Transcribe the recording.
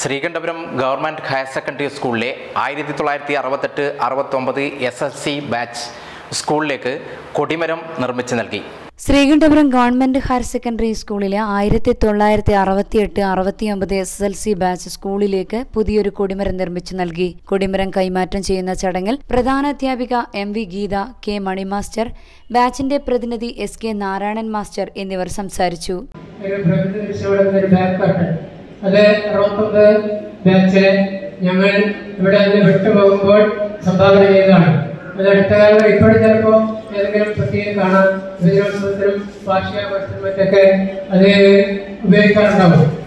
Sreekandapuram government higher secondary സ്കൂളിലെ ആയിരത്തി തൊള്ളായിരത്തി അറുപത്തെട്ട് അറുപത്തൊമ്പത് എസ് എസ് സി ബാച്ച് സ്കൂളിലേക്ക് കൊടിമരം നിർമ്മിച്ചു നൽകി ശ്രീകണ്ഠപുരം ഗവൺമെന്റ് ഹയർ സെക്കൻഡറി സ്കൂളിലെ ആയിരത്തി തൊള്ളായിരത്തി അറുപത്തിയെട്ട് അറുപത്തിയൊമ്പത് എസ് എൽ സി ബാച്ച് സ്കൂളിലേക്ക് പുതിയൊരു കൊടിമരം നിർമ്മിച്ചു നൽകി കൊടിമരം കൈമാറ്റം ചെയ്യുന്ന ചടങ്ങിൽ പ്രധാനാധ്യാപിക M V Geetha K Mani master ബാച്ചിന്റെ പ്രതിനിധി എസ് കെ നാരായണൻ മാസ്റ്റർ എന്നിവർ സംസാരിച്ചു ഒരു പ്രകൃതി രക്ഷപ്പെടുന്ന ഒരു ബാക്ക് കട്ട് അത് അറുപത്തൊമ്പത് ബാച്ച് ഞങ്ങൾ ഇവിടെ നിന്ന് വിട്ടുപോകുമ്പോൾ സംഭാവന ചെയ്തതാണ് അത് അടുത്ത കാലത്ത് ഇപ്പോഴും ചിലപ്പോൾ ഏതെങ്കിലും പ്രത്യേകം കാണാം യുവജനോത്സവത്തിനും വാർഷികാഘോഷത്തിനും മറ്റൊക്കെ അത് ഉപയോഗിക്കാറുണ്ടാവും